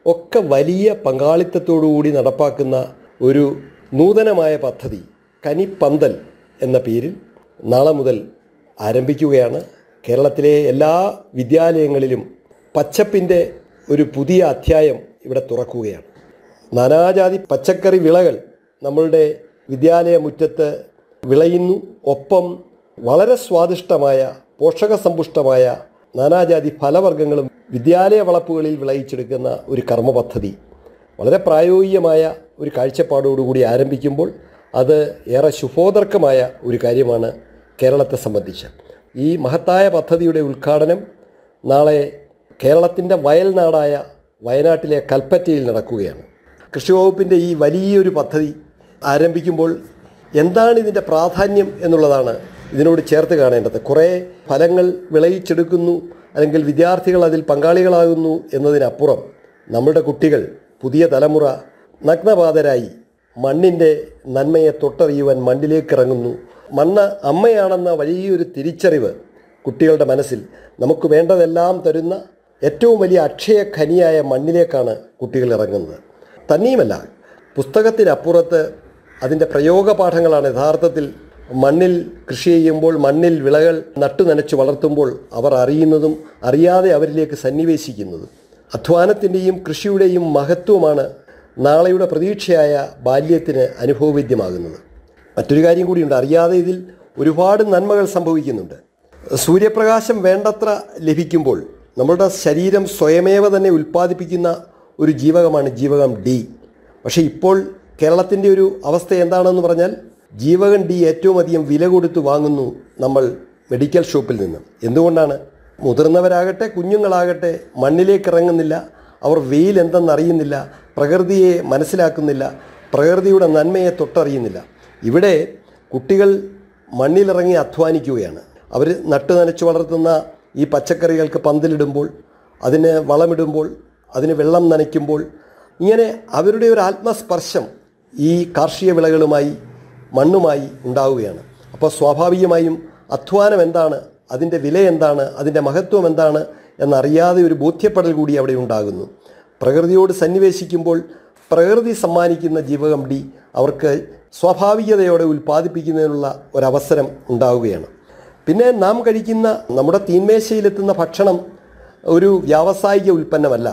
ഒക്കെ വലിയ പങ്കാളിത്തത്തോടുകൂടി നടപ്പാക്കുന്ന ഒരു നൂതനമായ പദ്ധതി കനിപ്പന്തൽ എന്ന പേരിൽ നാളെ മുതൽ ആരംഭിക്കുകയാണ് കേരളത്തിലെ എല്ലാ വിദ്യാലയങ്ങളിലും പച്ചപ്പിൻ്റെ ഒരു പുതിയ അധ്യായം ഇവിടെ തുറക്കുകയാണ് നാനാജാതി പച്ചക്കറി വിളകൾ നമ്മളുടെ വിദ്യാലയ മുറ്റത്ത് വിളയുന്നു ഒപ്പം വളരെ സ്വാദിഷ്ടമായ പോഷകസമ്പുഷ്ടമായ നാനാജാതി ഫലവർഗ്ഗങ്ങളും വിദ്യാലയ വളപ്പുകളിൽ വിളയിച്ചെടുക്കുന്ന ഒരു കർമ്മ പദ്ധതി വളരെ പ്രായോഗികമായ ഒരു കാഴ്ചപ്പാടോടുകൂടി ആരംഭിക്കുമ്പോൾ അത് ഏറെ ശുഭോദർക്കമായ ഒരു കാര്യമാണ് കേരളത്തെ സംബന്ധിച്ച് ഈ മഹത്തായ പദ്ധതിയുടെ ഉദ്ഘാടനം നാളെ കേരളത്തിൻ്റെ വയൽനാടായ വയനാട്ടിലെ കൽപ്പറ്റയിൽ നടക്കുകയാണ് കൃഷി വകുപ്പിൻ്റെ ഈ വലിയൊരു പദ്ധതി ആരംഭിക്കുമ്പോൾ എന്താണ് ഇതിൻ്റെ പ്രാധാന്യം എന്നുള്ളതാണ് ഇതിനോട് ചേർത്ത് കാണേണ്ടത് കുറേ ഫലങ്ങൾ വിളയിച്ചെടുക്കുന്നു അല്ലെങ്കിൽ വിദ്യാർത്ഥികൾ അതിൽ പങ്കാളികളാകുന്നു എന്നതിനപ്പുറം നമ്മുടെ കുട്ടികൾ പുതിയ തലമുറ നഗ്നപാതരായി മണ്ണിൻ്റെ നന്മയെ തൊട്ടറിയുവാൻ മണ്ണിലേക്ക് ഇറങ്ങുന്നു മണ്ണ് അമ്മയാണെന്ന വലിയൊരു തിരിച്ചറിവ് കുട്ടികളുടെ മനസ്സിൽ നമുക്ക് വേണ്ടതെല്ലാം തരുന്ന ഏറ്റവും വലിയ അക്ഷയ ഖനിയായ മണ്ണിലേക്കാണ് കുട്ടികൾ ഇറങ്ങുന്നത് തന്നെയുമല്ല പുസ്തകത്തിനപ്പുറത്ത് അതിൻ്റെ പ്രയോഗ പാഠങ്ങളാണ് യഥാർത്ഥത്തിൽ മണ്ണിൽ കൃഷി ചെയ്യുമ്പോൾ മണ്ണിൽ വിളകൾ നട്ടു നനച്ച് വളർത്തുമ്പോൾ അവർ അറിയുന്നതും അറിയാതെ അവരിലേക്ക് സന്നിവേശിക്കുന്നതും അധ്വാനത്തിൻ്റെയും കൃഷിയുടെയും മഹത്വമാണ് നാളെയുടെ പ്രതീക്ഷയായ ബാല്യത്തിന് അനുഭവവേദ്യമാകുന്നത് മറ്റൊരു കാര്യം കൂടിയുണ്ട് അറിയാതെ ഇതിൽ ഒരുപാട് നന്മകൾ സംഭവിക്കുന്നുണ്ട് സൂര്യപ്രകാശം വേണ്ടത്ര ലഭിക്കുമ്പോൾ നമ്മുടെ ശരീരം സ്വയമേവ തന്നെ ഉൽപ്പാദിപ്പിക്കുന്ന ഒരു ജീവകമാണ് ജീവകം ഡി പക്ഷേ ഇപ്പോൾ കേരളത്തിൻ്റെ ഒരു അവസ്ഥ എന്താണെന്ന് പറഞ്ഞാൽ ജീവകം ഡി ഏറ്റവും അധികം വില കൊടുത്ത് വാങ്ങുന്നു നമ്മൾ മെഡിക്കൽ ഷോപ്പിൽ നിന്ന് എന്തുകൊണ്ടാണ് മുതിർന്നവരാകട്ടെ കുഞ്ഞുങ്ങളാകട്ടെ മണ്ണിലേക്ക് ഇറങ്ങുന്നില്ല അവർ വെയിൽ എന്തെന്നറിയുന്നില്ല പ്രകൃതിയെ മനസ്സിലാക്കുന്നില്ല പ്രകൃതിയുടെ നന്മയെ തൊട്ടറിയുന്നില്ല ഇവിടെ കുട്ടികൾ മണ്ണിലിറങ്ങി അധ്വാനിക്കുകയാണ് അവർ നട്ടു നനച്ച് വളർത്തുന്ന ഈ പച്ചക്കറികൾക്ക് പന്തലിടുമ്പോൾ അതിന് വളമിടുമ്പോൾ അതിന് വെള്ളം നനയ്ക്കുമ്പോൾ ഇങ്ങനെ അവരുടെ ഒരു ആത്മസ്പർശം ഈ കാർഷിക വിളകളുമായി മണ്ണുമായി ഉണ്ടാവുകയാണ് അപ്പോൾ സ്വാഭാവികമായും അധ്വാനം എന്താണ് അതിൻ്റെ വില എന്താണ് അതിൻ്റെ മഹത്വം എന്താണ് എന്നറിയാതെ ഒരു ബോധ്യപ്പെടൽ കൂടി അവിടെ ഉണ്ടാകുന്നു പ്രകൃതിയോട് സന്നിവേശിക്കുമ്പോൾ പ്രകൃതി സമ്മാനിക്കുന്ന ജീവകം ഡി അവർക്ക് സ്വാഭാവികതയോടെ ഉൽപ്പാദിപ്പിക്കുന്നതിനുള്ള ഒരവസരം ഉണ്ടാവുകയാണ് പിന്നെ നാം കഴിക്കുന്ന നമ്മുടെ തീന്മേശയിലെത്തുന്ന ഭക്ഷണം ഒരു വ്യാവസായിക ഉൽപ്പന്നമല്ല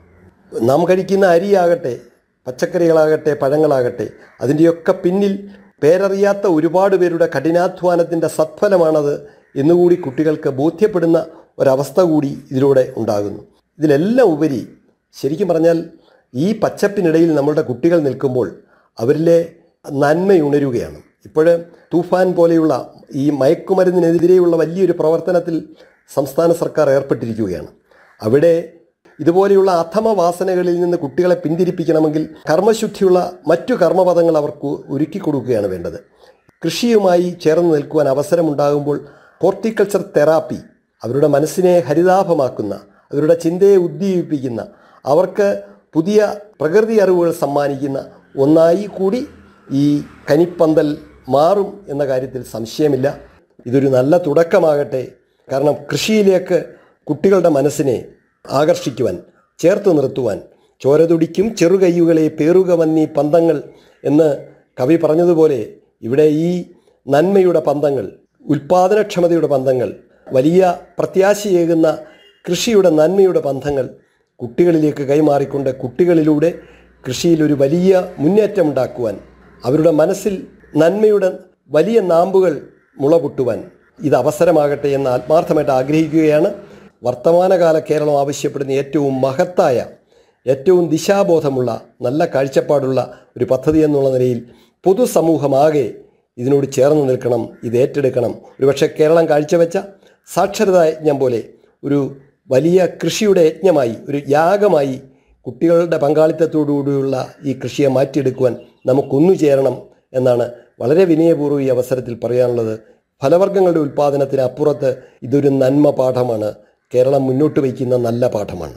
നാം കഴിക്കുന്ന അരിയാകട്ടെ പച്ചക്കറികളാകട്ടെ പഴങ്ങളാകട്ടെ അതിൻ്റെയൊക്കെ പിന്നിൽ പേരറിയാത്ത ഒരുപാട് പേരുടെ കഠിനാധ്വാനത്തിൻ്റെ സത്ഫലമാണത് എന്നുകൂടി കുട്ടികൾക്ക് ബോധ്യപ്പെടുന്ന ഒരവസ്ഥ കൂടി ഇതിലൂടെ ഉണ്ടാകുന്നു ഇതിലെല്ലാം ഉപരി ശരിക്കും പറഞ്ഞാൽ ഈ പച്ചപ്പിനിടയിൽ നമ്മളുടെ കുട്ടികൾ നിൽക്കുമ്പോൾ അവരിലെ നന്മയുണരുകയാണ് ഇപ്പോൾ തൂഫാൻ പോലെയുള്ള ഈ മയക്കുമരുന്നിനെതിരെയുള്ള വലിയൊരു പ്രവർത്തനത്തിൽ സംസ്ഥാന സർക്കാർ ഏർപ്പെട്ടിരിക്കുകയാണ് അവിടെ ഇതുപോലെയുള്ള അധമ വാസനകളിൽ നിന്ന് കുട്ടികളെ പിന്തിരിപ്പിക്കണമെങ്കിൽ കർമ്മശുദ്ധിയുള്ള മറ്റു കർമ്മപദങ്ങൾ അവർക്ക് ഒരുക്കി കൊടുക്കുകയാണ് വേണ്ടത് കൃഷിയുമായി ചേർന്ന് നിൽക്കുവാൻ അവസരമുണ്ടാകുമ്പോൾ ഹോർട്ടിക്കൾച്ചർ തെറാപ്പി അവരുടെ മനസ്സിനെ ഹരിതാഭമാക്കുന്ന അവരുടെ ചിന്തയെ ഉദ്ദീപിപ്പിക്കുന്ന അവർക്ക് പുതിയ പ്രകൃതി അറിവുകൾ സമ്മാനിക്കുന്ന ഒന്നായി കൂടി ഈ കനിപ്പന്തൽ മാറും എന്ന കാര്യത്തിൽ സംശയമില്ല ഇതൊരു നല്ല തുടക്കമാകട്ടെ കാരണം കൃഷിയിലേക്ക് കുട്ടികളുടെ മനസ്സിനെ ആകർഷിക്കുവാൻ ചേർത്ത് നിർത്തുവാൻ ചോരതുടിക്കും ചെറുകയ്യുകളെ പേറുക വന്നീ പന്തങ്ങൾ എന്ന് കവി പറഞ്ഞതുപോലെ ഇവിടെ ഈ നന്മയുടെ പന്തങ്ങൾ ഉൽപാദനക്ഷമതയുടെ പന്തങ്ങൾ വലിയ പ്രത്യാശയേകുന്ന കൃഷിയുടെ നന്മയുടെ ബന്ധങ്ങൾ കുട്ടികളിലേക്ക് കൈമാറിക്കൊണ്ട് കുട്ടികളിലൂടെ കൃഷിയിൽ ഒരു വലിയ മുന്നേറ്റം ഉണ്ടാക്കുവാൻ അവരുടെ മനസ്സിൽ നന്മയുടെ വലിയ നാമ്പുകൾ മുളപൊട്ടുവാൻ ഇത് അവസരമാകട്ടെ എന്ന് ആത്മാർത്ഥമായിട്ട് ആഗ്രഹിക്കുകയാണ് വർത്തമാനകാല കേരളം ആവശ്യപ്പെടുന്ന ഏറ്റവും മഹത്തായ ഏറ്റവും ദിശാബോധമുള്ള നല്ല കാഴ്ചപ്പാടുള്ള ഒരു പദ്ധതി എന്നുള്ള നിലയിൽ പൊതുസമൂഹമാകെ ഇതിനോട് ചേർന്ന് നിൽക്കണം ഇത് ഏറ്റെടുക്കണം ഒരുപക്ഷെ കേരളം കാഴ്ചവെച്ച സാക്ഷരതാ യജ്ഞം പോലെ ഒരു വലിയ കൃഷിയുടെ യജ്ഞമായി ഒരു യാഗമായി കുട്ടികളുടെ പങ്കാളിത്തത്തോടുകൂടിയുള്ള ഈ കൃഷിയെ മാറ്റിയെടുക്കുവാൻ നമുക്കൊന്നു ചേരണം എന്നാണ് വളരെ വിനയപൂർവ്വം ഈ അവസരത്തിൽ പറയാനുള്ളത് ഫലവർഗ്ഗങ്ങളുടെ ഉൽപ്പാദനത്തിന് അപ്പുറത്ത് ഇതൊരു നന്മ പാഠമാണ് കേരളം മുന്നോട്ട് വയ്ക്കുന്ന നല്ല പാഠമാണ്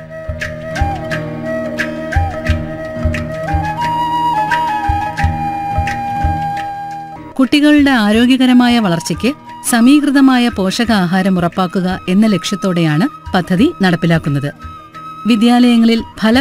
കുട്ടികളുടെ ആരോഗ്യകരമായ വളർച്ചയ്ക്ക് സമീകൃതമായ പോഷകാഹാരം ഉറപ്പാക്കുക എന്ന ലക്ഷ്യത്തോടെയാണ് പദ്ധതി നടപ്പിലാക്കുന്നത് വിദ്യാലയങ്ങളിൽ ഫല